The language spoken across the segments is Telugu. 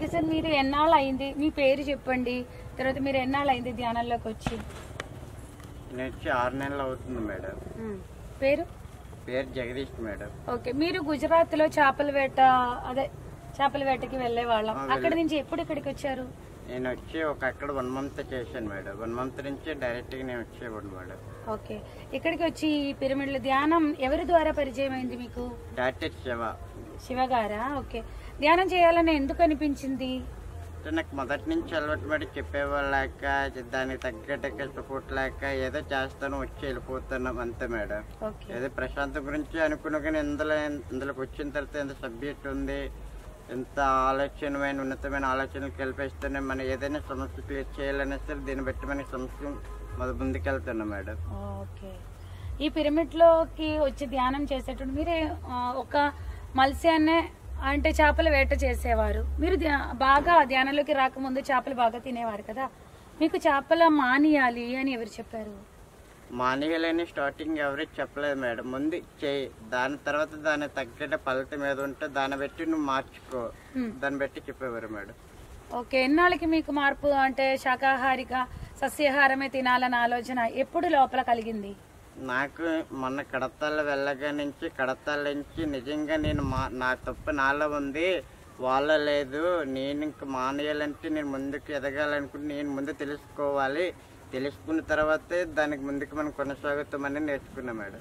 ఓకే సార్ మీరు ఎన్నాళ్ళు అయింది మీ పేరు చెప్పండి తర్వాత మీరు ఎన్నాళ్ళు అయింది ధ్యానంలోకి వచ్చి నేను వచ్చి ఆరు నెలలు అవుతుంది మేడం పేరు పేరు జగదీష్ మేడం ఓకే మీరు గుజరాత్ లో చేపల వేట అదే చేపల వేటకి వెళ్లే వాళ్ళం అక్కడ నుంచి ఎప్పుడు ఇక్కడికి వచ్చారు నేను వచ్చి ఒక అక్కడ వన్ మంత్ చేశాను మేడం వన్ మంత్ నుంచి డైరెక్ట్గా నేను వచ్చేవాడు మేడం ఓకే ఇక్కడికి వచ్చి ఈ పిరమిడ్ల ధ్యానం ఎవరి ద్వారా పరిచయం అయింది మీకు డాక్టర్ శివ శివ గారా ఓకే ధ్యానం చేయాలని ఎందుకు అనిపించింది అంటే నాకు మొదటి నుంచి అలవాటు పడి చెప్పేవాళ్ళు లేక దానికి తగ్గట్టుగా సపోర్ట్ లేక ఏదో చేస్తాను వచ్చి వెళ్ళిపోతున్నాం అంతే మేడం ఓకే ఏదో ప్రశాంతం గురించి అనుకున్నా కానీ ఇందులో ఇందులోకి వచ్చిన తర్వాత ఎంత సబ్జెక్ట్ ఉంది ఎంత ఆలోచనమైన ఉన్నతమైన ఆలోచనలు కలిపేస్తేనే మనం ఏదైనా సమస్య క్లియర్ చేయాలనే సరే దీన్ని బట్టి మనకి సమస్య మొదలు ముందుకెళ్తున్నాం మేడం ఓకే ఈ పిరమిడ్ లోకి వచ్చి ధ్యానం చేసేటప్పుడు మీరే ఆ, ఒక మత్స్యాన్నే అంటే చేపల వేట చేసేవారు మీరు ధ్యా- బాగా ధ్యానంలోకి రాకముందు చేపలు బాగా తినేవారు కదా మీకు చేపల మానియాలి అని ఎవరు చెప్పారు మానేయాలని స్టార్టింగ్ ఎవరు చెప్పలేదు మేడం ముందు చేయి దాని తర్వాత దాని తగ్గట్టు ఫలితం ఏదో ఉంటే దాన్ని బట్టి నువ్వు మార్చుకో Hmm. దాన్ని బట్టి చెప్పేవారు మేడం ఓకే ఎన్నాళ్ళకి మీకు మార్పు అంటే శాకాహారిగా సస్యాహారమే తినాలన్న ఆలోచన ఎప్పుడు లోపల కలిగింది నాకు మొన్న కడతాల వెళ్ళగా నుంచి కడతాల నుంచి నిజంగా నేను మా నా తప్పు నాలో ఉంది వాళ్ళ లేదు నేను ఇంక మానేయాలంటే నేను ముందుకు ఎదగాలనుకుంటే నేను ముందు తెలుసుకోవాలి తెలుసుకున్న తర్వాతే దానికి ముందుకు మనం కొనసాగుతామని నేర్చుకున్నా మేడం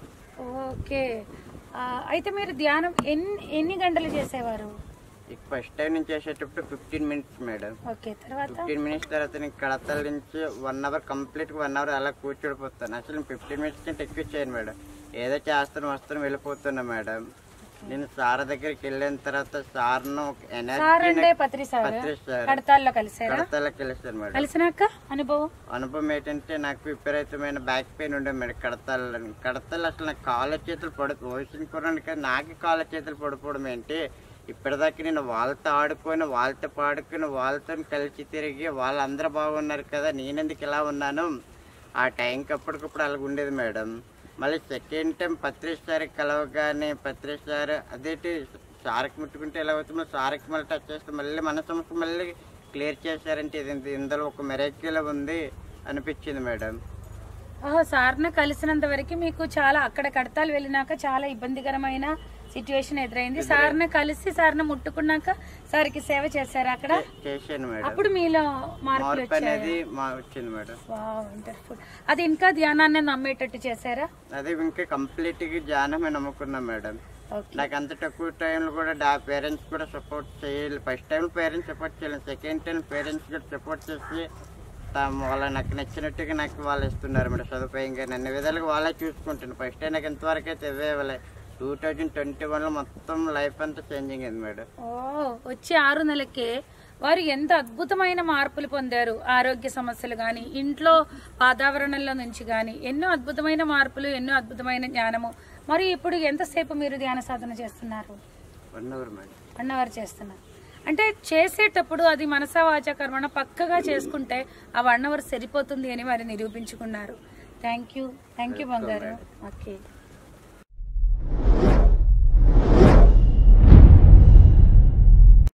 ఓకే ఆ, అయితే మీరు ధ్యానం ఎన్ని ఎన్ని గంటలు చేసేవారు ఇక ఫస్ట్ టైం నేను చేసేటప్పుడు ఫిఫ్టీన్ మినిట్స్ మేడం ఓకే తర్వాత ఫిఫ్టీన్ మినిట్స్ తర్వాత నేను కడతల నుంచి వన్ అవర్ కంప్లీట్గా వన్ అవర్ అలా కూర్చోడిపోతాను అసలు ఫిఫ్టీన్ మినిట్స్ కంటే ఎక్కువ చేయను మేడం ఏదో చేస్తాను వస్తాను వెళ్ళిపోతున్నా మేడం నేను సార్ దగ్గరికి వెళ్ళిన తర్వాత సార్ను ఒక సార్ అంటే energy Patri sir Patri sir కడతాల్లో కలిసారా కడతలకి వెళ్ళాను మేడం కలిసినాక అనుభవం అనుభవం ఏంటంటే నాకు విపరీతమైన బ్యాక్ పెయిన్ ఉండే మేడం కడతలు కడతలు అసలు నాకు కాళ్ళ చేతులు పడు వయసుని కూడా నాకు కాళ్ళ చేతులు పడిపోవడం ఏంటి ఇప్పటిదాకా నేను వాళ్ళతో ఆడుకొని వాళ్ళతో పాడుకొని వాళ్ళతో కలిసి తిరిగి వాళ్ళందరూ బాగున్నారు కదా నేనెందుకు ఇలా ఉన్నాను ఆ టైంకి అప్పటికప్పుడు అలాగ ఉండేది మేడం మళ్ళీ సెకండ్ టైం పత్రి సార్ కలవగానే పత్రి సార్ అదేంటి సార్కి ముట్టుకుంటే ఎలా అవుతుందో సార్కి మళ్ళీ టచ్ చేస్తే మళ్ళీ మన సమస్య మళ్ళీ క్లియర్ చేశారంటే ఇది ఇంత- ఇందులో ఒక మెరాక్యుల ఉంది అనిపించింది మేడం ఓహో సార్ని కలిసినంత వరకు మీకు చాలా అక్కడ కడతాలు వెళ్ళినాక చాలా ఇబ్బందికరమైన సిచ్యువేషన్ ఎదురైంది సార్ని కలిసి సార్ని ముట్టుకున్నాక సార్కి సేవ చేశారు అక్కడ చేశాను మేడం అప్పుడు మీలో మార్పులు మార్పు వచ్చాయి అనేది మా వచ్చింది మేడం వండర్ఫుల్ అది ఇంకా ధ్యానాన్ని నమ్మేటట్టు చేశారా అదే ఇంకా కంప్లీట్ గా ధ్యానమే నమ్ముకున్నాం మేడం ఓకే నాకు అంత తక్కువ టైంలో కూడా డా పేరెంట్స్ కూడా సపోర్ట్ చేయాలి ఫస్ట్ టైం పేరెంట్స్ సపోర్ట్ చేయాలి సెకండ్ టైం పేరెంట్స్ కూడా సపోర్ట్ చేసి తాము వాళ్ళ నాకు నచ్చినట్టుగా నాకు వాళ్ళు ఇస్తున్నారు మేడం సదుపాయంగా అన్ని విధాలుగా వాళ్ళే చూసుకుంటున్నారు ఫస్ట్ టైం నాకు ఇంతవరకు అయితే ఇవే ఇవ్వలే టూ థౌజండ్ ట్వంటీ వన్లో మొత్తం లైఫ్ అంతా చేంజింగ్ అయింది మేడం ఓ వచ్చే ఆరు నెలలకే వారు ఎంత అద్భుతమైన మార్పులు పొందారు ఆరోగ్య సమస్యలు కానీ ఇంట్లో వాతావరణంలో నుంచి కానీ ఎన్నో అద్భుతమైన మార్పులు ఎన్నో అద్భుతమైన జ్ఞానము మరి ఇప్పుడు ఎంతసేపు మీరు ధ్యాన సాధన చేస్తున్నారు one hour madam one hour చేస్తున్నారు అంటే చేసేటప్పుడు అది మనసా వాచా కర్మణ పక్కగా చేసుకుంటే ఆ వన్ అవర్ సరిపోతుంది అని వారు నిరూపించుకున్నారు థ్యాంక్ యూ థ్యాంక్ యూ బంగారు ఓకే